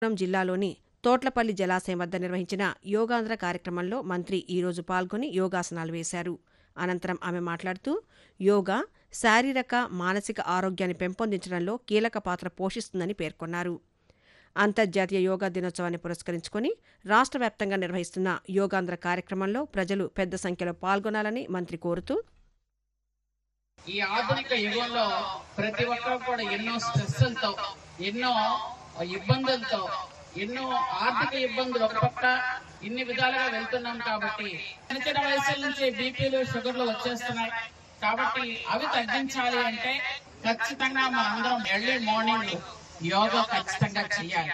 అనంతపురం జిల్లాలోని తోట్లపల్లి జలాశయం వద్ద నిర్వహించిన యోగాంధ్ర కార్యక్రమంలో మంత్రి ఈరోజు పాల్గొని యోగాసనాలు వేశారు అనంతరం ఆమె మాట్లాడుతూ యోగా శారీరక మానసిక ఆరోగ్యాన్ని పెంపొందించడంలో కీలక పాత్ర పోషిస్తుందని పేర్కొన్నారు అంతర్జాతీయ యోగా దినోత్సవాన్ని పురస్కరించుకొని రాష్ట్ర వ్యాప్తంగా నిర్వహిస్తున్న యోగాంధ్ర కార్యక్రమంలో ప్రజలు పెద్ద సంఖ్యలో పాల్గొనాలని మంత్రి కోరుతూ ఈ ఆధునిక యుగంలో ప్రతి ఒక్కరు కూడా ఎన్నో స్ట్రెస్లతో ఎన్నో ఇబ్బందులతో ఎన్నో ఆర్థిక ఇబ్బందులు ఒక పక్క ఇన్ని విధాలుగా వెళ్తున్నాం కాబట్టి చిన్న చిన్న వయసుల నుంచి బీపీలు షుగర్లు వచ్చేస్తున్నాయి కాబట్టి అవి తగ్గించాలి అంటే ఖచ్చితంగా మనందరం ఎర్లీ మార్నింగ్ యోగా ఖచ్చితంగా చేయాలి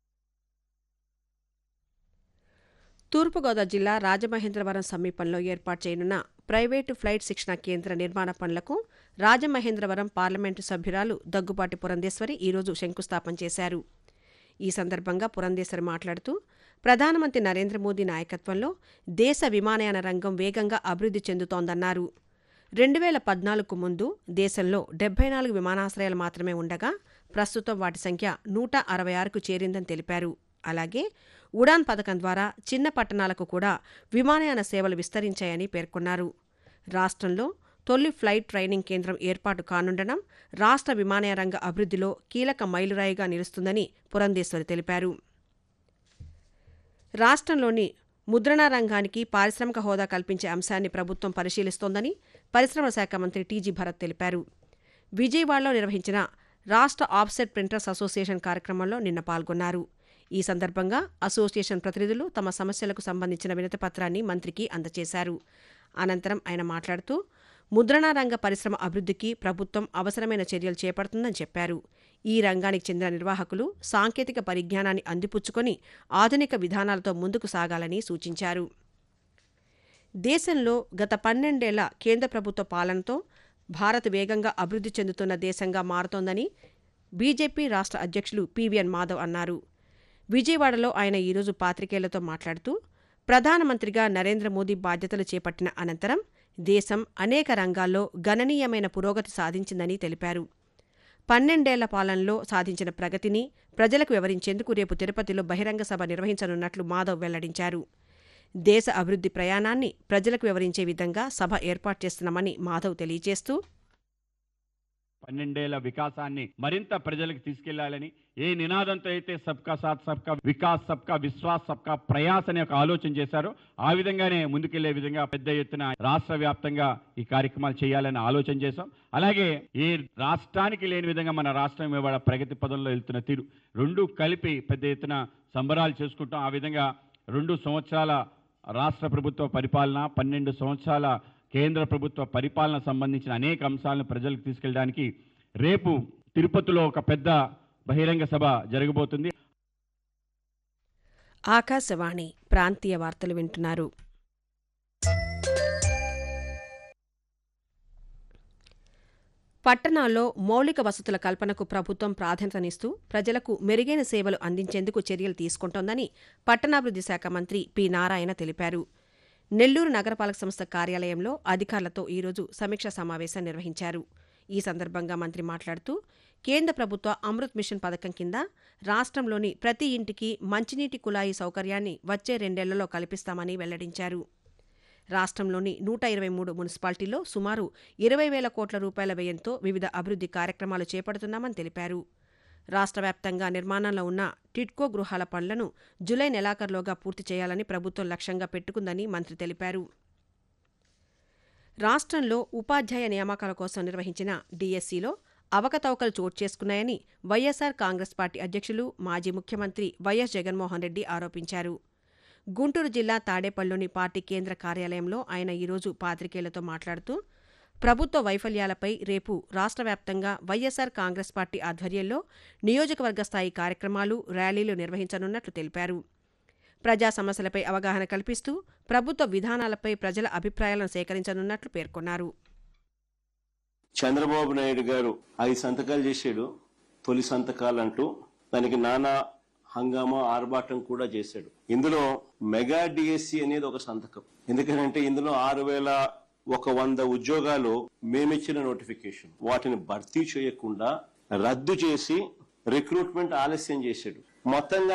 తూర్పుగోదావరి జిల్లా రాజమహేంద్రవరం సమీపంలో ఏర్పాటు చేయనున్న ప్రైవేటు ఫ్లైట్ శిక్షణ కేంద్ర నిర్మాణ పనులకు రాజమహేంద్రవరం పార్లమెంటు సభ్యురాలు దగ్గుపాటి పురంధేశ్వరి ఈరోజు శంకుస్థాపన చేశారు ఈ సందర్భంగా పురంధేశ్వరి మాట్లాడుతూ ప్రధానమంత్రి నరేంద్ర మోదీ నాయకత్వంలో దేశ విమానయాన రంగం వేగంగా అభివృద్ధి చెందుతోందన్నారు రెండు వేల పద్నాలుగుకు ముందు దేశంలో డెబ్బై నాలుగు విమానాశ్రయాలు మాత్రమే ఉండగా ప్రస్తుతం వాటి సంఖ్య నూట అరవై ఆరుకు చేరిందని తెలిపారు అలాగే ఉడాన్ పథకం ద్వారా చిన్న పట్టణాలకు కూడా విమానయాన సేవలు విస్తరించాయని పేర్కొన్నారు రాష్ట్రంలో తొలి ఫ్లైట్ ట్రైనింగ్ కేంద్రం ఏర్పాటు కానుండడం రాష్ట్ర విమానయాన రంగ అభివృద్ధిలో కీలక మైలురాయిగా నిలుస్తుందని పురంధేశ్వరి తెలిపారు రాష్ట్రంలోని ముద్రణా రంగానికి పారిశ్రామిక హోదా కల్పించే అంశాన్ని ప్రభుత్వం పరిశీలిస్తోందని పరిశ్రమల శాఖ మంత్రి టీజీ భరత్ తెలిపారు విజయవాడలో నిర్వహించిన రాష్ట్ర ఆఫ్సెట్ ప్రింటర్స్ అసోసియేషన్ కార్యక్రమంలో నిన్న పాల్గొన్నారు ఈ సందర్భంగా అసోసియేషన్ ప్రతినిధులు తమ సమస్యలకు సంబంధించిన వినతిపత్రాన్ని మంత్రికి అందజేశారు అనంతరం ఆయన మాట్లాడుతూ ముద్రణా రంగ పరిశ్రమ అభివృద్ధికి ప్రభుత్వం అవసరమైన చర్యలు చేపడుతుందని చెప్పారు ఈ రంగానికి చెందిన నిర్వాహకులు సాంకేతిక పరిజ్ఞానాన్ని అందిపుచ్చుకొని ఆధునిక విధానాలతో ముందుకు సాగాలని సూచించారు దేశంలో గత పన్నెండేళ్ల కేంద్ర ప్రభుత్వ పాలనతో భారత్ వేగంగా అభివృద్ధి చెందుతున్న దేశంగా మారుతోందని బీజేపీ రాష్ట్ర అధ్యక్షులు పీవీఎన్ మాధవ్ అన్నారు విజయవాడలో ఆయన ఈరోజు పాత్రికేయులతో మాట్లాడుతూ ప్రధానమంత్రిగా నరేంద్ర మోదీ బాధ్యతలు చేపట్టిన అనంతరం దేశం అనేక రంగాల్లో గణనీయమైన పురోగతి సాధించిందని తెలిపారు పన్నెండేళ్ల పాలనలో సాధించిన ప్రగతిని ప్రజలకు వివరించేందుకు రేపు తిరుపతిలో బహిరంగ సభ నిర్వహించనున్నట్లు మాధవ్ వెల్లడించారు దేశ అభివృద్ధి ప్రయాణాన్ని ప్రజలకు వివరించే విధంగా సభ ఏర్పాటు చేస్తున్నామని మాధవ్ తెలియజేస్తూ పన్నెండేళ్ల వికాసాన్ని మరింత ప్రజలకు తీసుకెళ్లాలని ఏ నినాదంతో అయితే సబ్కా సాత్ సబ్కా వికాస్ సబ్కా విశ్వాస్ సబ్కా ప్రయాస్ అనే ఒక ఆలోచన చేశారో ఆ విధంగానే ముందుకెళ్లే విధంగా పెద్ద ఎత్తున రాష్ట్ర వ్యాప్తంగా ఈ కార్యక్రమాలు చేయాలని ఆలోచన చేశాం అలాగే ఏ రాష్ట్రానికి లేని విధంగా మన రాష్ట్రం ఇవాళ ప్రగతి పదంలో వెళ్తున్న తీరు రెండు కలిపి పెద్ద ఎత్తున సంబరాలు చేసుకుంటాం ఆ విధంగా రెండు సంవత్సరాల రాష్ట్ర ప్రభుత్వ పరిపాలన పన్నెండు సంవత్సరాల కేంద్ర ప్రభుత్వ పరిపాలన సంబంధించిన అనేక అంశాలను ప్రజలకు తీసుకెళ్ళడానికి రేపు తిరుపతిలో ఒక పెద్ద బహిరంగ సభ జరగబోతుంది ఆకాశవాణి ప్రాంతీయ వార్తలు వింటున్నారు పట్టణాల్లో మౌలిక వసతుల కల్పనకు ప్రభుత్వం ప్రాధాన్యతనిస్తూ ప్రజలకు మెరుగైన సేవలు అందించేందుకు చర్యలు తీసుకుంటోందని పట్టణాభివృద్ధి శాఖ మంత్రి పి నారాయణ తెలిపారు నెల్లూరు నగరపాలక సంస్థ కార్యాలయంలో అధికారులతో ఈరోజు సమీక్ష సమావేశం నిర్వహించారు ఈ సందర్భంగా మంత్రి మాట్లాడుతూ కేంద్ర ప్రభుత్వ అమృత్ మిషన్ పథకం కింద రాష్ట్రంలోని ప్రతి ఇంటికి మంచినీటి కుళాయి సౌకర్యాన్ని వచ్చే రెండేళ్లలో కల్పిస్తామని వెల్లడించారు రాష్ట్రంలోని నూట ఇరవై మూడు మున్సిపాలిటీల్లో సుమారు ఇరవై వేల కోట్ల రూపాయల వ్యయంతో వివిధ అభివృద్ధి కార్యక్రమాలు చేపడుతున్నామని తెలిపారు రాష్ట్ర వ్యాప్తంగా నిర్మాణంలో ఉన్న టిడ్కో గృహాల పనులను జులై నెలాఖరులోగా పూర్తి చేయాలని ప్రభుత్వం లక్ష్యంగా పెట్టుకుందని మంత్రి తెలిపారు రాష్ట్రంలో ఉపాధ్యాయ నియామకాల కోసం నిర్వహించిన డీఎస్సీలో అవకతవకలు చోటు చేసుకున్నాయని వైఎస్సార్ కాంగ్రెస్ పార్టీ అధ్యక్షులు మాజీ ముఖ్యమంత్రి వైఎస్ జగన్మోహన్ రెడ్డి ఆరోపించారు గుంటూరు జిల్లా తాడేపల్లిలోని పార్టీ కేంద్ర కార్యాలయంలో ఆయన ఈరోజు పాత్రికేయులతో మాట్లాడుతూ ప్రభుత్వ వైఫల్యాలపై రేపు రాష్ట్ర వ్యాప్తంగా వైఎస్సార్ కాంగ్రెస్ పార్టీ ఆధ్వర్యంలో నియోజకవర్గ స్థాయి కార్యక్రమాలు ర్యాలీలు నిర్వహించనున్నట్లు తెలిపారు ప్రజా సమస్యలపై అవగాహన కల్పిస్తూ ప్రభుత్వ విధానాలపై ప్రజల అభిప్రాయాలను సేకరించనున్నట్లు పేర్కొన్నారు చంద్రబాబు నాయుడు గారు ఐదు సంతకాలు చేశాడు తొలి సంతకాలు అంటూ దానికి నానా హంగామా ఆర్భాటం కూడా చేశాడు ఇందులో మెగా డిఎస్సి అనేది ఒక సంతకం ఎందుకంటే ఇందులో ఆరు వేల ఒక వంద ఉద్యోగాలు మేమిచ్చిన నోటిఫికేషన్ వాటిని భర్తీ చేయకుండా రద్దు చేసి రిక్రూట్మెంట్ ఆలస్యం చేశాడు మొత్తంగా